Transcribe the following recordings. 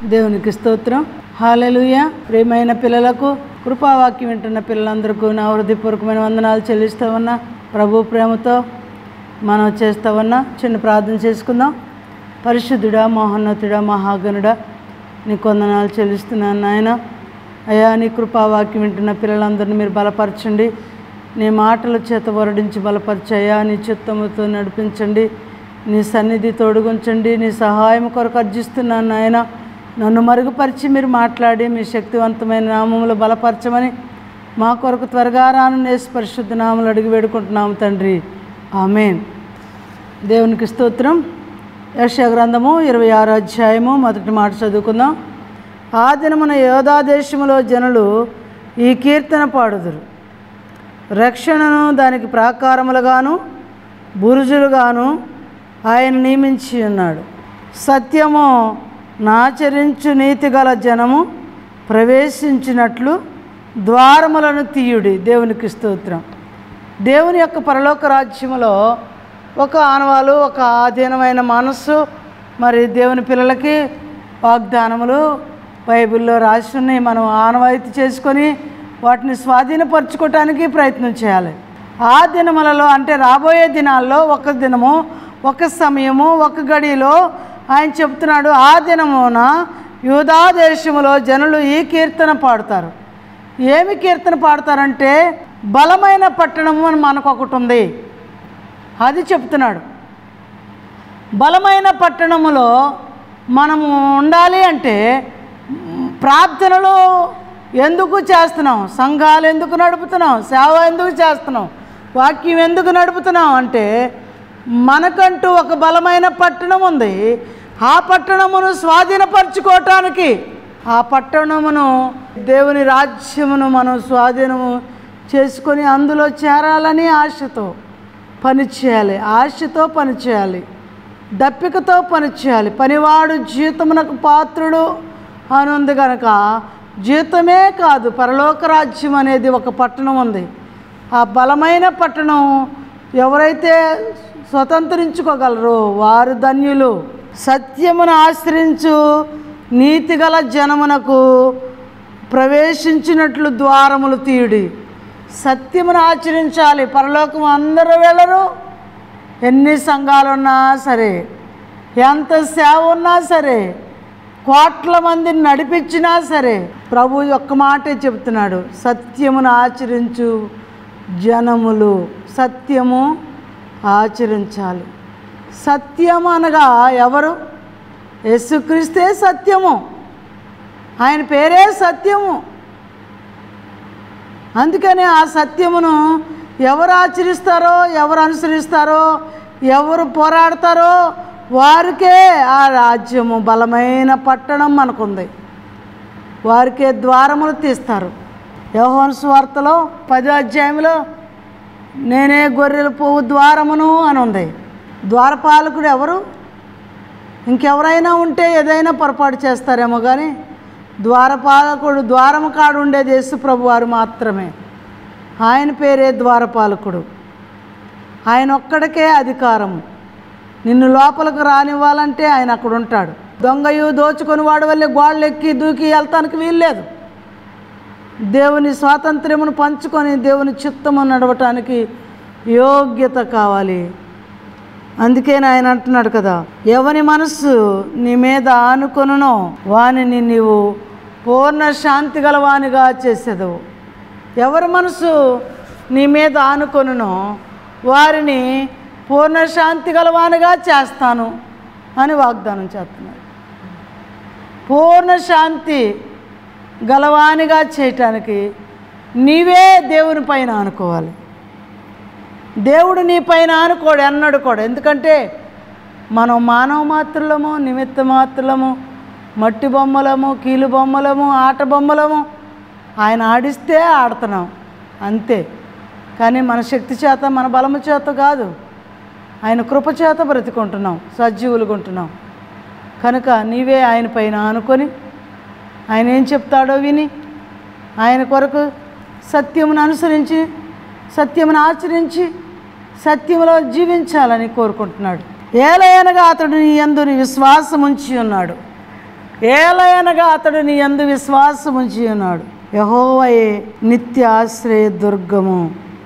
దేవునికి స్తోత్రం హాలెలుయ ప్రియమైన పిల్లలకు కృపావాక్యం వింటున్న పిల్లలందరికీ నా హృదయపూర్వకమైన వందనాలు చెల్లిస్తూ ఉన్నా ప్రభు ప్రేమతో మనం చేస్తూ ఉన్నా చిన్న ప్రార్థన చేసుకుందాం పరిశుద్ధుడా మహోన్నతుడా మహాగణుడా నీ కొందనాలు చెల్లిస్తున్నాను నాయన అయ్యా నీ కృపావాక్యం వింటున్న పిల్లలందరినీ మీరు బలపరచండి నీ మాటల చేత వరడించి బలపరిచయ్యా నీ చిత్తముతో నడిపించండి నీ సన్నిధి తోడుగుంచండి నీ సహాయం కొరకు అర్జిస్తున్నాను నాయన నన్ను మరుగుపరిచి మీరు మాట్లాడి మీ శక్తివంతమైన నామములు బలపరచమని మా కొరకు త్వరగా రాను నేసి పరిశుద్ధ నామలు అడిగి వేడుకుంటున్నాము తండ్రి ఆమెన్ దేవునికి స్తోత్రం యశ గ్రంథము ఇరవై ఆరు అధ్యాయము మొదటి మాట చదువుకుందాం ఆ దినమున యోధా దేశములో జనులు ఈ కీర్తన పాడుదురు రక్షణను దానికి ప్రాకారములుగాను బురుజులుగాను ఆయన నియమించి ఉన్నాడు సత్యము నాచరించు నీతిగల జనము ప్రవేశించినట్లు ద్వారములను తీయుడి దేవునికి స్తోత్రం దేవుని యొక్క పరలోక రాజ్యములో ఒక ఆనవాలు ఒక ఆధీనమైన మనస్సు మరి దేవుని పిల్లలకి వాగ్దానములు బైబిల్లో రాసి ఉన్నాయి మనం ఆనవాయితీ చేసుకొని వాటిని స్వాధీనపరచుకోవటానికి ప్రయత్నం చేయాలి ఆ దినములలో అంటే రాబోయే దినాల్లో ఒక దినము ఒక సమయము ఒక గడిలో ఆయన చెప్తున్నాడు ఆ దినమున యూదా దేశములో జనులు ఈ కీర్తన పాడుతారు ఏమి కీర్తన పాడతారంటే బలమైన పట్టణము అని మనకు ఒకటి ఉంది అది చెప్తున్నాడు బలమైన పట్టణములో మనము ఉండాలి అంటే ప్రార్థనలు ఎందుకు చేస్తున్నాం సంఘాలు ఎందుకు నడుపుతున్నాం సేవ ఎందుకు చేస్తున్నాం వాక్యం ఎందుకు నడుపుతున్నాం అంటే మనకంటూ ఒక బలమైన పట్టణం ఉంది ఆ పట్టణమును స్వాధీనపరచుకోవటానికి ఆ పట్టణమును దేవుని రాజ్యమును మనం స్వాధీనము చేసుకొని అందులో చేరాలని ఆశతో పని చేయాలి ఆశతో పని చేయాలి దప్పికతో పని చేయాలి పనివాడు జీతమునకు పాత్రుడు అని ఉంది కనుక జీతమే కాదు పరలోక రాజ్యం అనేది ఒక పట్టణం ఉంది ఆ బలమైన పట్టణం ఎవరైతే స్వతంత్రించుకోగలరో వారు ధన్యులు సత్యమును ఆశ్రయించు నీతిగల జనమునకు ప్రవేశించినట్లు ద్వారములు తీయుడి సత్యమును ఆచరించాలి పరలోకం అందరూ వెళ్ళరు ఎన్ని సంఘాలు ఉన్నా సరే ఎంత సేవ ఉన్నా సరే కోట్ల మందిని నడిపించినా సరే ప్రభు ఒక్క మాటే చెప్తున్నాడు సత్యమును ఆచరించు జనములు సత్యము ఆచరించాలి సత్యము అనగా ఎవరు యేసుక్రీస్తే సత్యము ఆయన పేరే సత్యము అందుకని ఆ సత్యమును ఎవరు ఆచరిస్తారో ఎవరు అనుసరిస్తారో ఎవరు పోరాడతారో వారికే ఆ రాజ్యము బలమైన పట్టణం మనకుంది వారికే ద్వారములు తీస్తారు యోహోన్ స్వార్తలో పదో అధ్యాయంలో నేనే గొర్రెల పువ్వు ద్వారమును అని ఉంది ద్వారపాలకుడు ఎవరు ఇంకెవరైనా ఉంటే ఏదైనా పొరపాటు చేస్తారేమో కానీ ద్వారపాలకుడు ద్వారము కాడు ఉండేది యేసు ప్రభు వారు మాత్రమే ఆయన పేరే ద్వారపాలకుడు ఆయన ఒక్కడికే అధికారము నిన్ను లోపలికి రానివ్వాలంటే ఆయన అక్కడ ఉంటాడు దొంగయు దోచుకొని వాడి వల్లే గోళ్ళు ఎక్కి దూకి వెళ్తానికి వీల్లేదు దేవుని స్వాతంత్ర్యమును పంచుకొని దేవుని చిత్తము నడవటానికి యోగ్యత కావాలి అందుకే ఆయన అంటున్నాడు కదా ఎవని మనస్సు నీ మీద ఆనుకొనునో వానిని నీవు పూర్ణ శాంతి గలవానిగా చేసేదవు ఎవరి మనసు నీ మీద ఆనుకొనునో వారిని పూర్ణ శాంతి గలవానిగా చేస్తాను అని వాగ్దానం చేస్తున్నాడు పూర్ణ శాంతి గలవానిగా చేయటానికి నీవే దేవుని పైన అనుకోవాలి దేవుడు నీ పైన అనుకోడు అన్నాడు కూడా ఎందుకంటే మనం మానవ మాత్రులము నిమిత్త మాత్రులము మట్టి బొమ్మలము కీలు బొమ్మలము ఆట బొమ్మలము ఆయన ఆడిస్తే ఆడుతున్నాం అంతే కానీ మన శక్తి చేత మన బలము చేత కాదు ఆయన కృప చేత బ్రతికుంటున్నాం సజీవులుగుంటున్నాం కనుక నీవే ఆయన పైన ఆనుకొని ఆయన ఏం చెప్తాడో విని ఆయన కొరకు సత్యమును అనుసరించి సత్యమును ఆచరించి సత్యములో జీవించాలని కోరుకుంటున్నాడు ఏలయనగా అతడు నీ యందు నీ విశ్వాసం ఉంచి ఉన్నాడు ఏలయనగా అతడు నీ అందు విశ్వాసం ఉంచి ఉన్నాడు యహోవయే నిత్య ఆశ్రయ దుర్గము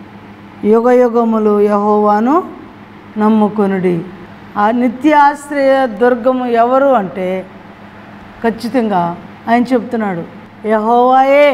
యుగ యుగములు యహోవాను నమ్ముకొనుడి ఆ నిత్య ఆశ్రయ దుర్గము ఎవరు అంటే ఖచ్చితంగా ఆయన చెప్తున్నాడు యహోవాయే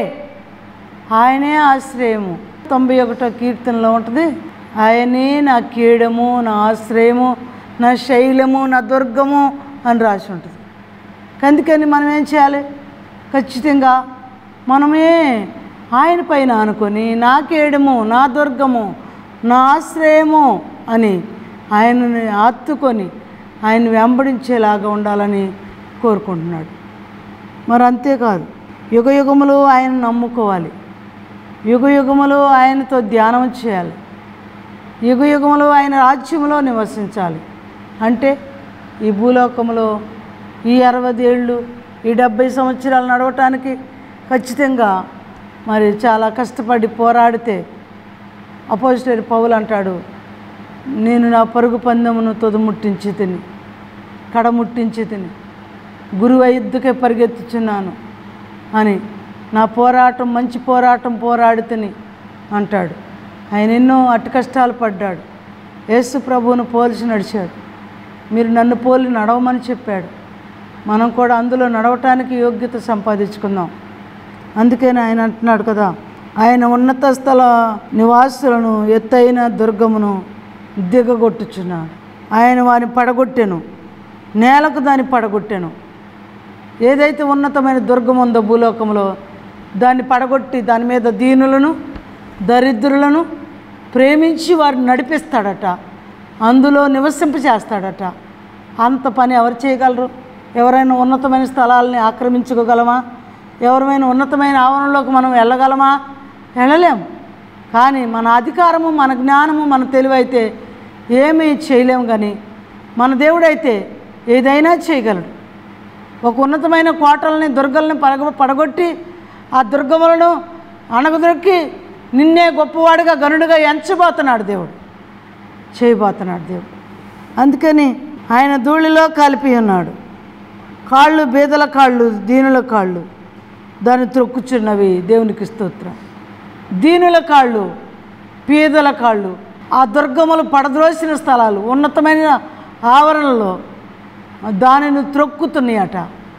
ఆయనే ఆశ్రయము తొంభై ఒకటో కీర్తనలో ఉంటుంది ఆయనే నా కీడము నా ఆశ్రయము నా శైలము నా దుర్గము అని రాసి ఉంటుంది అందుకని మనం ఏం చేయాలి ఖచ్చితంగా మనమే ఆయన పైన అనుకొని నా కేడము నా దుర్గము నా ఆశ్రయము అని ఆయనని ఆత్తుకొని ఆయన వెంబడించేలాగా ఉండాలని కోరుకుంటున్నాడు మరి అంతేకాదు యుగ యుగములు ఆయన నమ్ముకోవాలి యుగ యుగములు ఆయనతో ధ్యానం చేయాలి యుగ యుగములు ఆయన రాజ్యంలో నివసించాలి అంటే ఈ భూలోకంలో ఈ అరవై ఏళ్ళు ఈ డెబ్భై సంవత్సరాలు నడవటానికి ఖచ్చితంగా మరి చాలా కష్టపడి పోరాడితే అపోజిటరీ పౌలు అంటాడు నేను నా పరుగు పందెమును తొదముట్టించి తిని కడముట్టించి తిని గురువు యుద్ధకే పరిగెత్తుచున్నాను అని నా పోరాటం మంచి పోరాటం పోరాడి తిని అంటాడు ఆయన ఎన్నో అటు కష్టాలు పడ్డాడు యేసు ప్రభువును పోల్చి నడిచాడు మీరు నన్ను పోలి నడవమని చెప్పాడు మనం కూడా అందులో నడవటానికి యోగ్యత సంపాదించుకుందాం అందుకని ఆయన అంటున్నాడు కదా ఆయన ఉన్నత స్థల నివాసులను ఎత్తైన దుర్గమును దిగగొట్టుచున్నాడు ఆయన వారిని పడగొట్టెను నేలకు దాన్ని పడగొట్టెను ఏదైతే ఉన్నతమైన దుర్గం ఉందో భూలోకంలో దాన్ని పడగొట్టి దాని మీద దీనులను దరిద్రులను ప్రేమించి వారిని నడిపిస్తాడట అందులో నివసింప చేస్తాడట అంత పని ఎవరు చేయగలరు ఎవరైనా ఉన్నతమైన స్థలాలని ఆక్రమించుకోగలమా ఎవరైనా ఉన్నతమైన ఆవరణలోకి మనం వెళ్ళగలమా వెళ్ళలేం కానీ మన అధికారము మన జ్ఞానము మన తెలివైతే ఏమీ చేయలేము కానీ మన దేవుడైతే ఏదైనా చేయగలడు ఒక ఉన్నతమైన కోటలని దుర్గల్ని పడగ పడగొట్టి ఆ దుర్గములను అణగదొక్కి నిన్నే గొప్పవాడిగా గనుడిగా ఎంచబోతున్నాడు దేవుడు చేయబోతున్నాడు దేవుడు అందుకని ఆయన ధూళిలో కలిపి ఉన్నాడు కాళ్ళు బీదల కాళ్ళు దీనుల కాళ్ళు దాన్ని త్రొక్కుచున్నవి దేవునికి స్తోత్రం దీనుల కాళ్ళు పీదల కాళ్ళు ఆ దుర్గములు పడద్రోసిన స్థలాలు ఉన్నతమైన ఆవరణలో దానిని త్రొక్కుతున్నాయట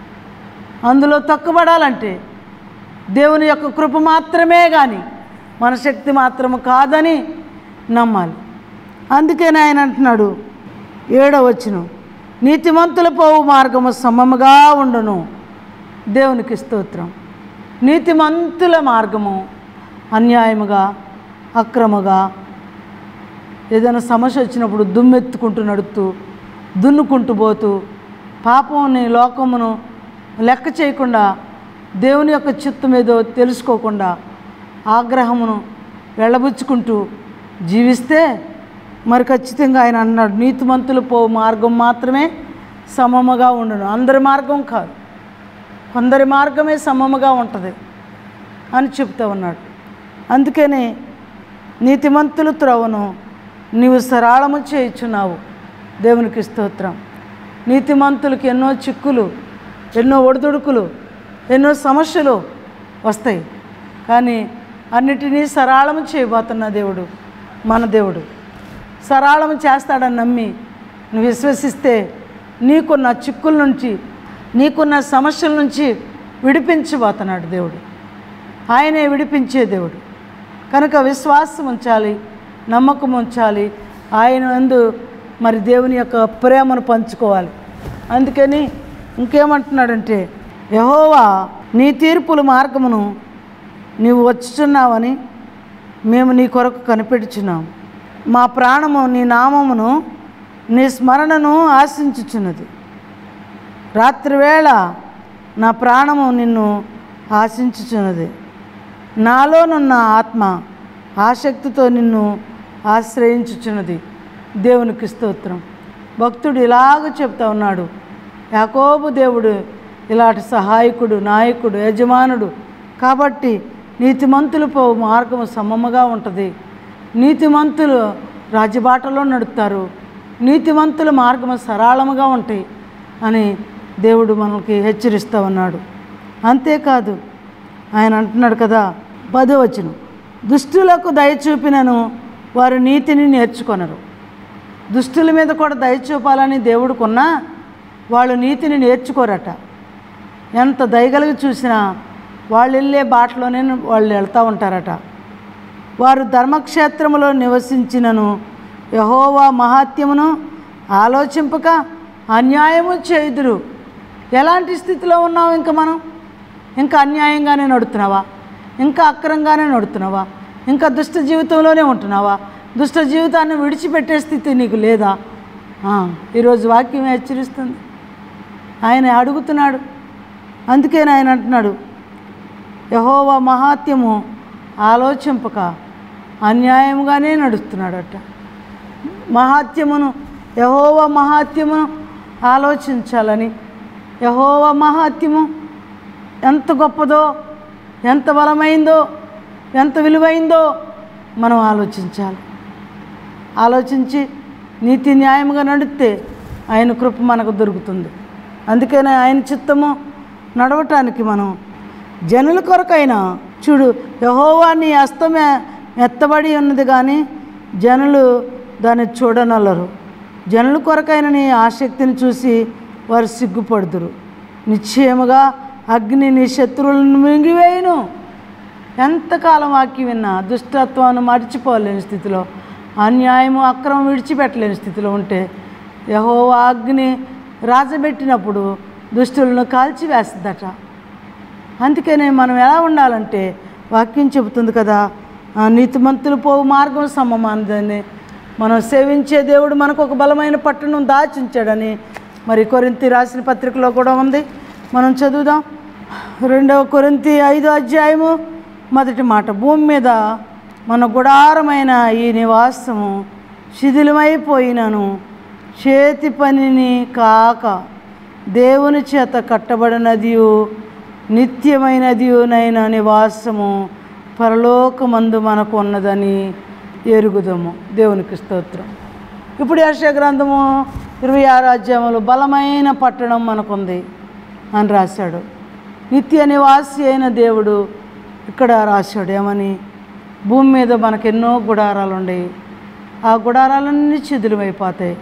అందులో తక్కుబడాలంటే దేవుని యొక్క కృప మాత్రమే కానీ మన శక్తి మాత్రము కాదని నమ్మాలి అందుకని ఆయన అంటున్నాడు ఏడవచ్చును నీతిమంతుల పోవు మార్గము సమముగా ఉండును దేవునికి స్తోత్రం నీతిమంతుల మార్గము అన్యాయముగా అక్రమగా ఏదైనా సమస్య వచ్చినప్పుడు దుమ్మెత్తుకుంటూ నడుస్తూ దున్నుకుంటూ పోతూ పాపంని లోకమును లెక్క చేయకుండా దేవుని యొక్క చిత్తం ఏదో తెలుసుకోకుండా ఆగ్రహమును వెళ్ళబుచ్చుకుంటూ జీవిస్తే మరి ఖచ్చితంగా ఆయన అన్నాడు నీతిమంతులు పో మార్గం మాత్రమే సమముగా ఉండును అందరి మార్గం కాదు కొందరి మార్గమే సమముగా ఉంటుంది అని చెప్తా ఉన్నాడు అందుకని నీతిమంతుల త్రోవను నీవు సరళము చేయుచున్నావు దేవునికి స్తోత్రం నీతిమంతులకి ఎన్నో చిక్కులు ఎన్నో ఒడిదుడుకులు ఎన్నో సమస్యలు వస్తాయి కానీ అన్నిటినీ సరళము చేయబోతున్న దేవుడు మన దేవుడు సరళము చేస్తాడని నమ్మి నువ్వు విశ్వసిస్తే నీకున్న చిక్కుల నుంచి నీకున్న సమస్యల నుంచి విడిపించబోతున్నాడు దేవుడు ఆయనే విడిపించే దేవుడు కనుక విశ్వాసం ఉంచాలి నమ్మకం ఉంచాలి ఆయన అందు మరి దేవుని యొక్క ప్రేమను పంచుకోవాలి అందుకని ఇంకేమంటున్నాడంటే యహోవా నీ తీర్పుల మార్గమును నీవు వచ్చుచున్నావని మేము నీ కొరకు కనిపెట్టుచున్నాం మా ప్రాణము నీ నామమును నీ స్మరణను ఆశించుచున్నది రాత్రివేళ నా ప్రాణము నిన్ను ఆశించుచున్నది నాలోనున్న ఆత్మ ఆసక్తితో నిన్ను ఆశ్రయించుచున్నది దేవునికి స్తోత్రం భక్తుడు ఇలాగ చెప్తా ఉన్నాడు యాకోబు దేవుడు ఇలాంటి సహాయకుడు నాయకుడు యజమానుడు కాబట్టి నీతిమంతులు పో మార్గము సమముగా ఉంటుంది నీతిమంతులు రాజబాటలో నడుస్తారు నీతిమంతుల మార్గము సరళముగా ఉంటాయి అని దేవుడు మనకి హెచ్చరిస్తూ ఉన్నాడు అంతేకాదు ఆయన అంటున్నాడు కదా పదవచనం దుష్టులకు దయ చూపినను వారు నీతిని నేర్చుకొనరు దుష్టుల మీద కూడా దయ చూపాలని దేవుడికున్నా వాళ్ళు నీతిని నేర్చుకోరట ఎంత దయగలిగి చూసినా వాళ్ళు వెళ్ళే బాటలోనే వాళ్ళు వెళ్తూ ఉంటారట వారు ధర్మక్షేత్రములో నివసించినను యహోవా మహాత్యమును ఆలోచింపక అన్యాయము చేయుదురు ఎలాంటి స్థితిలో ఉన్నావు ఇంకా మనం ఇంకా అన్యాయంగానే నడుతున్నావా ఇంకా అక్రంగానే నడుతున్నావా ఇంకా దుష్ట జీవితంలోనే ఉంటున్నావా దుష్ట జీవితాన్ని విడిచిపెట్టే స్థితి నీకు లేదా ఆ, ఈరోజు వాక్యం హెచ్చరిస్తుంది ఆయన అడుగుతున్నాడు అందుకే ఆయన అంటున్నాడు యహోవా మహాత్యము ఆలోచింపక అన్యాయంగానే నడుస్తున్నాడట మహాత్యమును యహోవ మహాత్యమును ఆలోచించాలని యహోవ మహాత్యము ఎంత గొప్పదో ఎంత బలమైందో ఎంత విలువైందో మనం ఆలోచించాలి ఆలోచించి నీతి న్యాయంగా నడిస్తే ఆయన కృప మనకు దొరుకుతుంది అందుకనే ఆయన చిత్తము నడవటానికి మనం జనుల కొరకైనా చూడు యహోవా నీ హస్తమే ఎత్తబడి ఉన్నది కానీ జనులు దాన్ని చూడనల్లరు జనుల కొరకైన నీ ఆసక్తిని చూసి వారు సిగ్గుపడుదురు నిశ్చయముగా అగ్ని నీ శత్రువులను మింగివేయును ఎంతకాలం వాక్యం విన్నా దుష్టత్వాన్ని మర్చిపోలేని స్థితిలో అన్యాయము అక్రమం విడిచిపెట్టలేని స్థితిలో ఉంటే యహో అగ్ని రాజబెట్టినప్పుడు దుష్టులను కాల్చివేస్తుందట అందుకనే మనం ఎలా ఉండాలంటే వాక్యం చెబుతుంది కదా ఆ నీతిమంతులు పోవు మార్గం సమమానదని మనం సేవించే దేవుడు మనకు ఒక బలమైన పట్టణం దాచించాడని మరి కొరింతి రాసిన పత్రికలో కూడా ఉంది మనం చదువుదాం రెండవ కొరింతి ఐదో అధ్యాయము మొదటి మాట భూమి మీద మన గుడారమైన ఈ నివాసము శిథిలమైపోయినను చేతి పనిని కాక దేవుని చేత కట్టబడినదియు నిత్యమైనదియునైన నివాసము పరలోకమందు మనకు ఉన్నదని ఎరుగుదము దేవునికి స్తోత్రం ఇప్పుడు యశ గ్రంథము ఇరవై ఆరు అధ్యాయములు బలమైన పట్టణం మనకుంది అని రాశాడు నిత్య నివాసి అయిన దేవుడు ఇక్కడ రాశాడు ఏమని భూమి మీద మనకు ఎన్నో గుడారాలు ఉండేవి ఆ గుడారాలన్నీ చిదులుమైపోతాయి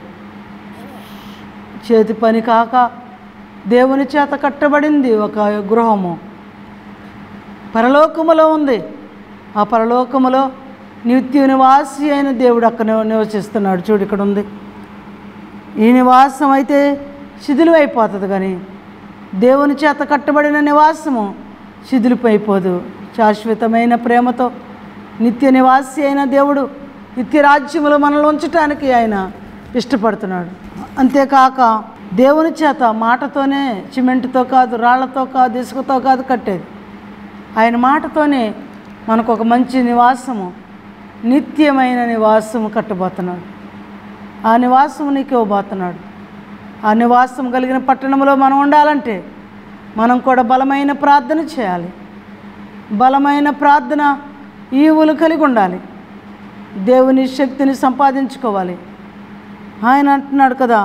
చేతి పని కాక దేవుని చేత కట్టబడింది ఒక గృహము పరలోకములో ఉంది ఆ పరలోకములో నిత్య నివాసి అయిన దేవుడు అక్కడ నివసిస్తున్నాడు చూడు ఇక్కడ ఉంది ఈ నివాసం అయితే శిథిలమైపోతుంది కానీ దేవుని చేత కట్టబడిన నివాసము శిథిలిపోయిపోదు శాశ్వతమైన ప్రేమతో నిత్య నివాసి అయిన దేవుడు నిత్య రాజ్యములో మనల్ని ఉంచటానికి ఆయన ఇష్టపడుతున్నాడు అంతేకాక దేవుని చేత మాటతోనే సిమెంట్తో కాదు రాళ్లతో కాదు ఇసుకతో కాదు కట్టేది ఆయన మాటతోనే మనకు ఒక మంచి నివాసము నిత్యమైన నివాసము కట్టబోతున్నాడు ఆ నివాసము నీకు ఇవ్వబోతున్నాడు ఆ నివాసం కలిగిన పట్టణంలో మనం ఉండాలంటే మనం కూడా బలమైన ప్రార్థన చేయాలి బలమైన ప్రార్థన ఈవులు కలిగి ఉండాలి దేవుని శక్తిని సంపాదించుకోవాలి ఆయన అంటున్నాడు కదా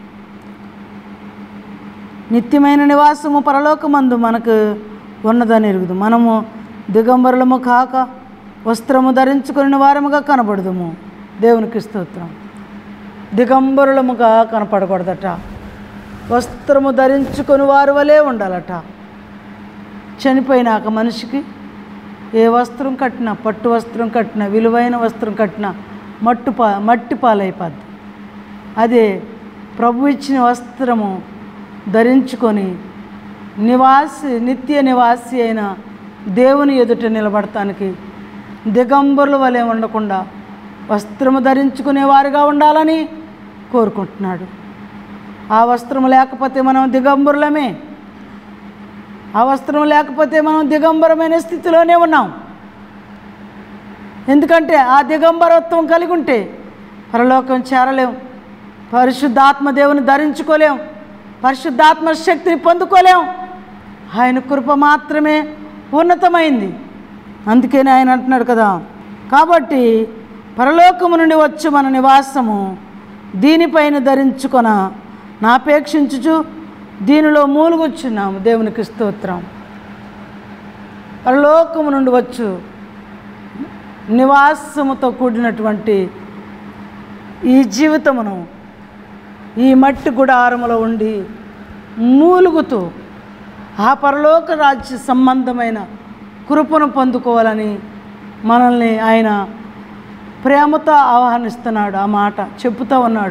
నిత్యమైన నివాసము పరలోకమందు మనకు ఉన్నదని ఎరుగుదు మనము దిగంబరులము కాక వస్త్రము ధరించుకుని వారముగా కనబడదుము దేవునికి స్తోత్రం దిగంబరులముగా కనపడకూడదట వస్త్రము ధరించుకొని వారి వలె ఉండాలట చనిపోయినాక మనిషికి ఏ వస్త్రం కట్టినా పట్టు వస్త్రం కట్టినా విలువైన వస్త్రం కట్టినా మట్టు పా మట్టి పాలైపోద్ది అదే ప్రభు ఇచ్చిన వస్త్రము ధరించుకొని నివాసి నిత్య నివాసి అయిన దేవుని ఎదుట నిలబడటానికి దిగంబరుల వలె ఉండకుండా వస్త్రము ధరించుకునేవారుగా ఉండాలని కోరుకుంటున్నాడు ఆ వస్త్రం లేకపోతే మనం దిగంబరులమే ఆ వస్త్రం లేకపోతే మనం దిగంబరమైన స్థితిలోనే ఉన్నాం ఎందుకంటే ఆ దిగంబరత్వం కలిగి ఉంటే పరలోకం చేరలేం పరిశుద్ధాత్మ దేవుని ధరించుకోలేం పరిశుద్ధాత్మ శక్తిని పొందుకోలేం ఆయన కృప మాత్రమే ఉన్నతమైంది అందుకని ఆయన అంటున్నాడు కదా కాబట్టి పరలోకము నుండి వచ్చు మన నివాసము దీనిపైన ధరించుకొన నాపేక్షించుచు దీనిలో మూలుగుచ్చున్నాము దేవునికి స్తోత్రం పరలోకము నుండి వచ్చు నివాసముతో కూడినటువంటి ఈ జీవితమును ఈ మట్టి గుడారములో ఉండి మూలుగుతూ ఆ పరలోక రాజ్య సంబంధమైన కృపను పొందుకోవాలని మనల్ని ఆయన ప్రేమతో ఆహ్వానిస్తున్నాడు ఆ మాట చెప్పుతూ ఉన్నాడు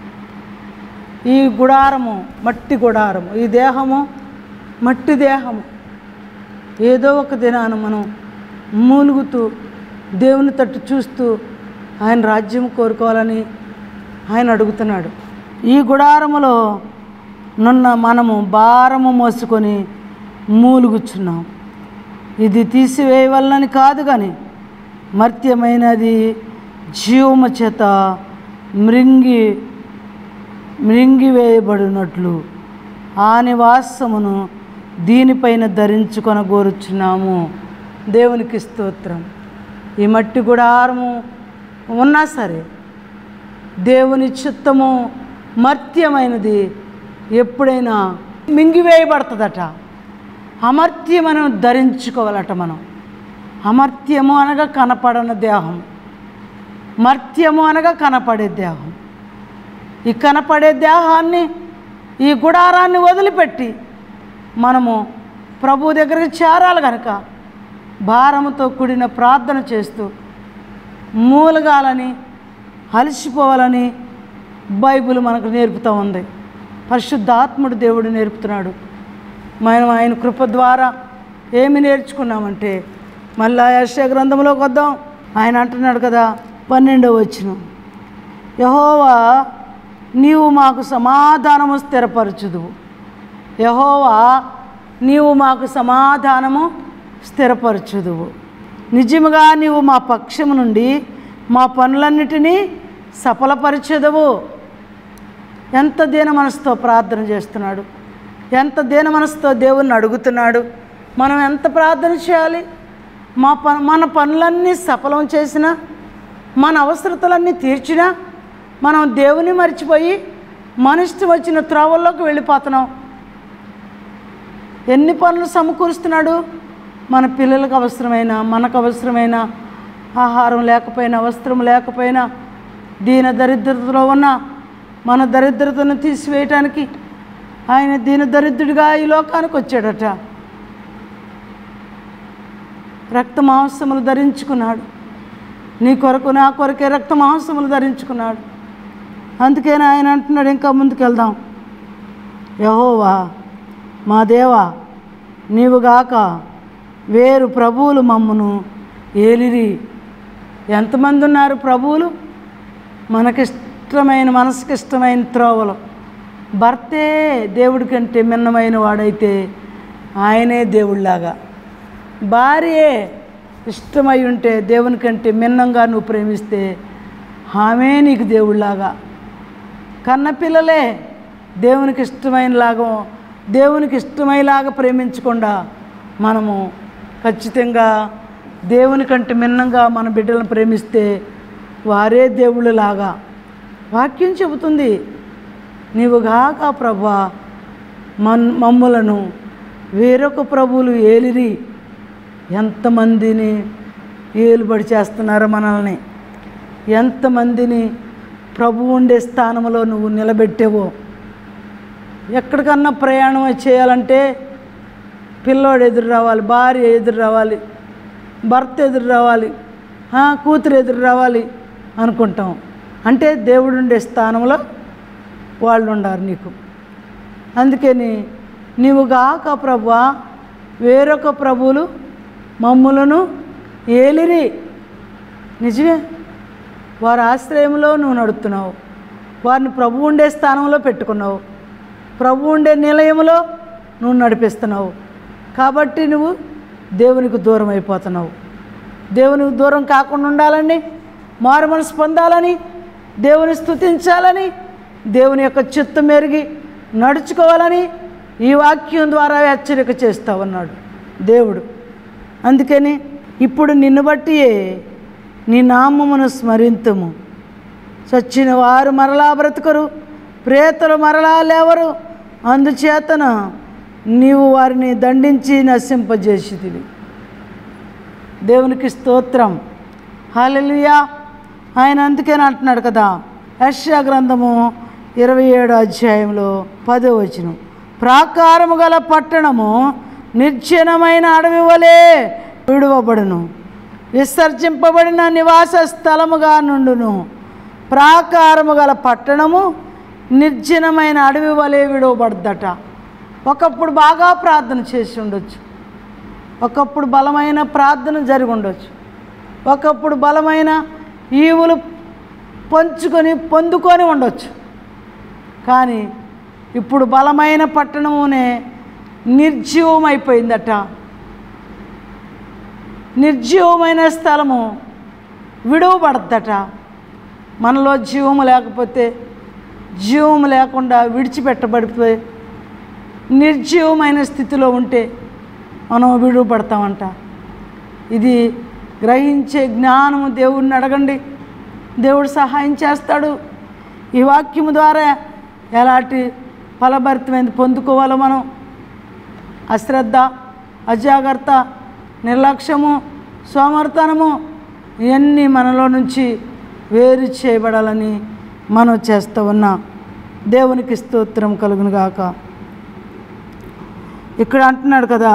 ఈ గుడారము మట్టి గుడారము ఈ దేహము మట్టి దేహము ఏదో ఒక దినాన మనం మూలుగుతూ దేవుని తట్టు చూస్తూ ఆయన రాజ్యం కోరుకోవాలని ఆయన అడుగుతున్నాడు ఈ గుడారములో నున్న మనము భారము మోసుకొని మూలుగుచున్నాం ఇది తీసివేయవలనని కాదు కానీ మర్త్యమైనది జీవము చేత మృంగి మృంగివేయబడినట్లు ఆ నివాసమును దీనిపైన ధరించుకొనగోరుచున్నాము దేవునికి స్తోత్రం ఈ మట్టి గుడారము ఉన్నా సరే దేవుని చిత్తము మర్త్యమైనది ఎప్పుడైనా మింగివేయబడుతుందట అమర్త్యమను ధరించుకోవాలట మనం అమర్త్యము అనగా కనపడని దేహం మర్త్యము అనగా కనపడే దేహం ఈ కనపడే దేహాన్ని ఈ గుడారాన్ని వదిలిపెట్టి మనము ప్రభు దగ్గరికి చేరాలి కనుక భారముతో కూడిన ప్రార్థన చేస్తూ మూలగాలని అలసిపోవాలని బైబిల్ మనకు నేర్పుతూ ఉంది పరిశుద్ధాత్ముడు దేవుడు నేర్పుతున్నాడు మనం ఆయన కృప ద్వారా ఏమి నేర్చుకున్నామంటే మళ్ళా యశ గ్రంథంలోకి వద్దాం ఆయన అంటున్నాడు కదా పన్నెండవ వచ్చిన యహోవా నీవు మాకు సమాధానము స్థిరపరచుదువు యహోవా నీవు మాకు సమాధానము స్థిరపరచుదువు నిజముగా నీవు మా పక్షము నుండి మా పనులన్నిటినీ సఫలపరచెదవు ఎంత దీన మనసుతో ప్రార్థన చేస్తున్నాడు ఎంత దీన మనసుతో దేవుణ్ణి అడుగుతున్నాడు మనం ఎంత ప్రార్థన చేయాలి మా ప మన పనులన్నీ సఫలం చేసినా మన అవసరతలన్నీ తీర్చినా మనం దేవుని మర్చిపోయి మన ఇష్టం వచ్చిన త్రోవల్లోకి వెళ్ళిపోతున్నాం ఎన్ని పనులు సమకూరుస్తున్నాడు మన పిల్లలకు అవసరమైన మనకు అవసరమైన ఆహారం లేకపోయినా వస్త్రం లేకపోయినా దీన దరిద్రతలో ఉన్న మన దరిద్రతను తీసివేయటానికి ఆయన దీన దరిద్రుడిగా ఈ లోకానికి వచ్చాడట రక్త మాంసములు ధరించుకున్నాడు నీ కొరకు నా కొరకే రక్త మాంసములు ధరించుకున్నాడు అందుకని ఆయన అంటున్నాడు ఇంకా ముందుకెళ్దాం యహోవా మా దేవా నీవుగాక వేరు ప్రభువులు మమ్మును ఏలిరి ఎంతమంది ఉన్నారు ప్రభువులు మనకిష్టమైన మనసుకి ఇష్టమైన త్రోవలు భర్తే దేవుడి కంటే మిన్నమైన వాడైతే ఆయనే దేవుడిలాగా భార్యే ఇష్టమై ఉంటే దేవుని కంటే మిన్నంగా నువ్వు ప్రేమిస్తే ఆమె నీకు దేవుడిలాగా కన్నపిల్లలే దేవునికి ఇష్టమైనలాగా దేవునికి ఇష్టమైలాగా ప్రేమించకుండా మనము ఖచ్చితంగా దేవుని కంటే మిన్నంగా మన బిడ్డలను ప్రేమిస్తే వారే దేవుళ్ళలాగా వాక్యం చెబుతుంది నీవుగాక ప్రభా మన్ మమ్ములను వేరొక ప్రభువులు ఏలిరి ఎంతమందిని ఏలుబడి చేస్తున్నారు మనల్ని ఎంతమందిని ప్రభు ఉండే స్థానంలో నువ్వు నిలబెట్టేవో ఎక్కడికన్నా ప్రయాణం చేయాలంటే పిల్లోడు ఎదురు రావాలి భార్య ఎదురు రావాలి భర్త ఎదురు రావాలి ఆ, కూతురు ఎదురు రావాలి అనుకుంటాం అంటే దేవుడు ఉండే స్థానంలో వాళ్ళు ఉండారు నీకు అందుకని నీవు గాక ప్రభువా వేరొక ప్రభువులు మమ్ములను ఏలిరి నిజమే వారి ఆశ్రయంలో నువ్వు నడుస్తున్నావు వారిని ప్రభు ఉండే స్థానంలో పెట్టుకున్నావు ప్రభు ఉండే నిలయంలో నువ్వు నడిపిస్తున్నావు కాబట్టి నువ్వు దేవునికి దూరం అయిపోతున్నావు దేవునికి దూరం కాకుండా ఉండాలని మారు మనసు పొందాలని దేవుని స్తుతించాలని దేవుని యొక్క చిత్తం మెరిగి నడుచుకోవాలని ఈ వాక్యం ద్వారా హెచ్చరిక చేస్తా ఉన్నాడు దేవుడు అందుకని ఇప్పుడు నిన్ను బట్టియే నీ నామమును స్మరింతుము చచ్చిన వారు మరలా బ్రతుకరు ప్రేతలు మరలా లేవరు అందుచేతన నీవు వారిని దండించి నశింపజేసితివి దేవునికి స్తోత్రం హాలెలుయా ఆయన అందుకని అంటున్నాడు కదా యశ్యా గ్రంథము ఇరవై ఏడు అధ్యాయంలో పదో వచనం ప్రాకారము గల పట్టణము నిర్జనమైన అడవి వలె విడువబడును విసర్జింపబడిన నివాస స్థలముగా నుండును ప్రాకారము గల పట్టణము నిర్జనమైన అడవి వలె విడవబడద్దట ఒకప్పుడు బాగా ప్రార్థన చేసి ఉండొచ్చు ఒకప్పుడు బలమైన ప్రార్థన జరిగి ఉండొచ్చు ఒకప్పుడు బలమైన ఈవులు పంచుకొని పొందుకొని ఉండొచ్చు కానీ ఇప్పుడు బలమైన పట్టణమునే నిర్జీవం అయిపోయిందట నిర్జీవమైన స్థలము విడువబడద్దట మనలో జీవము లేకపోతే జీవము లేకుండా విడిచిపెట్టబడిపోయి నిర్జీవమైన స్థితిలో ఉంటే మనం విడువబడతామంట ఇది గ్రహించే జ్ఞానము దేవుడిని అడగండి దేవుడు సహాయం చేస్తాడు ఈ వాక్యము ద్వారా ఎలాంటి ఫలభరితమైనది పొందుకోవాలో మనం అశ్రద్ధ అజాగ్రత్త నిర్లక్ష్యము సోమర్తనము ఇవన్నీ మనలో నుంచి వేరు చేయబడాలని మనం చేస్తూ ఉన్నాం దేవునికి స్తోత్రం కలుగును గాక ఇక్కడ అంటున్నాడు కదా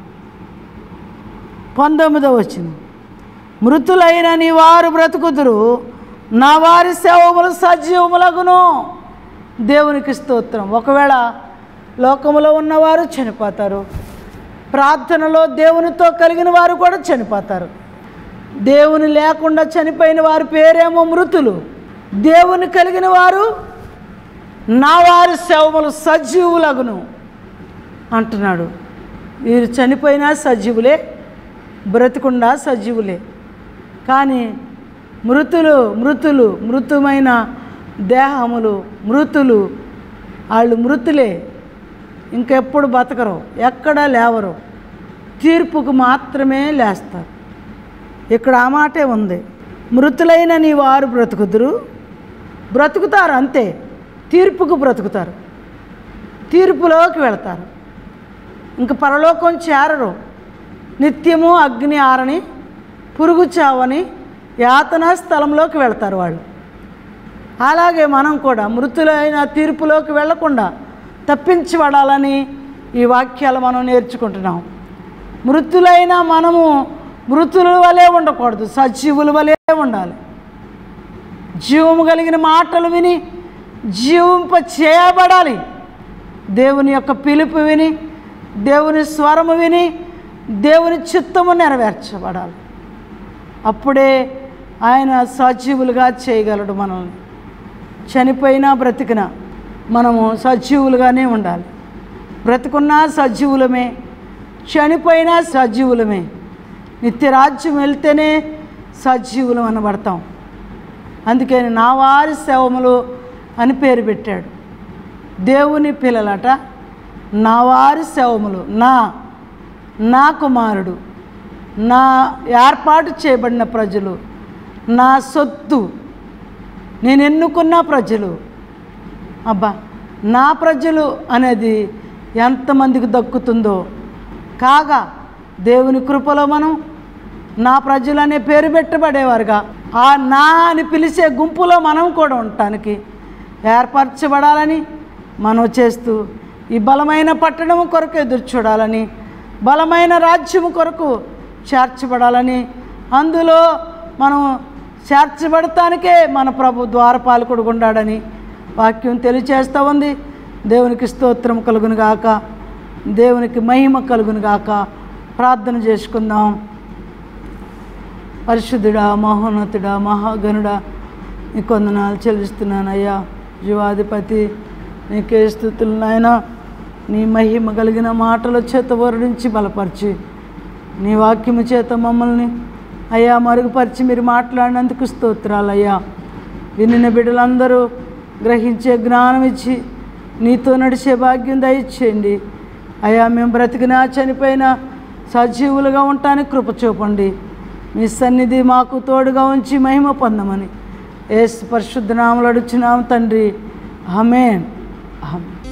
పంతొమ్మిదో వచ్చింది మృతులైన నీ వారు బ్రతుకుదురు నా వారి సేవములు సజీవములగును దేవునికి స్తోత్రం ఒకవేళ లోకములో ఉన్నవారు చనిపోతారు ప్రార్థనలో దేవునితో కలిగిన వారు కూడా చనిపోతారు దేవుని లేకుండా చనిపోయిన వారి పేరేమో మృతులు దేవుని కలిగిన వారు నా వారి సేవములు సజీవులగును అంటున్నాడు వీరు చనిపోయినా సజీవులే బ్రతికుండా సజీవులే కానీ మృతులు మృతులు మృతుమైన దేహములు మృతులు వాళ్ళు మృతులే ఇంకెప్పుడు బతకరు ఎక్కడా లేవరు తీర్పుకు మాత్రమే లేస్తారు ఇక్కడ ఆ మాటే ఉంది మృతులైన నీ వారు బ్రతుకుదురు బ్రతుకుతారు అంతే తీర్పుకు బ్రతుకుతారు తీర్పులోకి వెళతారు ఇంక పరలోకం చేరరు నిత్యము అగ్ని ఆరని పురుగు చావని యాతనా స్థలంలోకి వెళ్తారు వాళ్ళు అలాగే మనం కూడా మృతులైన తీర్పులోకి వెళ్లకుండా తప్పించబడాలని ఈ వాక్యాలు మనం నేర్చుకుంటున్నాం మృతులైన మనము మృతుల వలె ఉండకూడదు సజీవుల వలె ఉండాలి జీవము కలిగిన మాటలు విని జీవింప చేయబడాలి దేవుని యొక్క పిలుపు విని దేవుని స్వరము విని దేవుని చిత్తము నెరవేర్చబడాలి అప్పుడే ఆయన సజీవులుగా చేయగలడు మనల్ని చనిపోయినా బ్రతికినా మనము సజీవులుగానే ఉండాలి బ్రతుకున్నా సజీవులమే చనిపోయినా సజీవులమే నిత్యరాజ్యం వెళ్తేనే సజీవులం అనబడతాం అందుకని నా వారి శవములు అని పేరు పెట్టాడు దేవుని పిల్లలట నా వారి శవములు నా నా కుమారుడు నా ఏర్పాటు చేయబడిన ప్రజలు నా సొత్తు నేను ఎన్నుకున్న ప్రజలు అబ్బా నా ప్రజలు అనేది ఎంతమందికి దక్కుతుందో కాగా దేవుని కృపలో మనం నా ప్రజలు అనే పేరు పెట్టబడేవారుగా ఆ నా అని పిలిచే గుంపులో మనం కూడా ఉండటానికి ఏర్పరచబడాలని మనం చేస్తూ ఈ బలమైన పట్టణము కొరకు ఎదురు చూడాలని బలమైన రాజ్యము కొరకు చేర్చబడాలని అందులో మనం చేర్చబడటానికే మన ప్రభు ద్వారపాలకుడు ఉన్నాడని వాక్యం తెలియచేస్తూ ఉంది దేవునికి స్తోత్రం కలుగును గాక దేవునికి మహిమ కలుగును గాక ప్రార్థన చేసుకుందాం పరిశుద్ధుడా మహోన్నతుడా మహాగణుడా నీ కొందనాలు చెల్లిస్తున్నాను అయ్యా జీవాధిపతి నీకే స్థుతులు నాయన నీ మహిమ కలిగిన మాటల చేత వర్ణించి బలపరిచి నీ వాక్యము చేత మమ్మల్ని అయ్యా మరుగుపరిచి మీరు మాట్లాడినందుకు స్తోత్రాలు అయ్యా వినిన బిడ్డలందరూ గ్రహించే జ్ఞానం ఇచ్చి నీతో నడిచే భాగ్యం దయచేయండి అయ్యా మేము బ్రతికినా చనిపోయినా సజీవులుగా ఉండటానికి కృప చూపండి మీ సన్నిధి మాకు తోడుగా ఉంచి మహిమ పొందమని ఏసు పరిశుద్ధ నామలు అడుచున్నాం తండ్రి ఆమెన్ ఆమెన్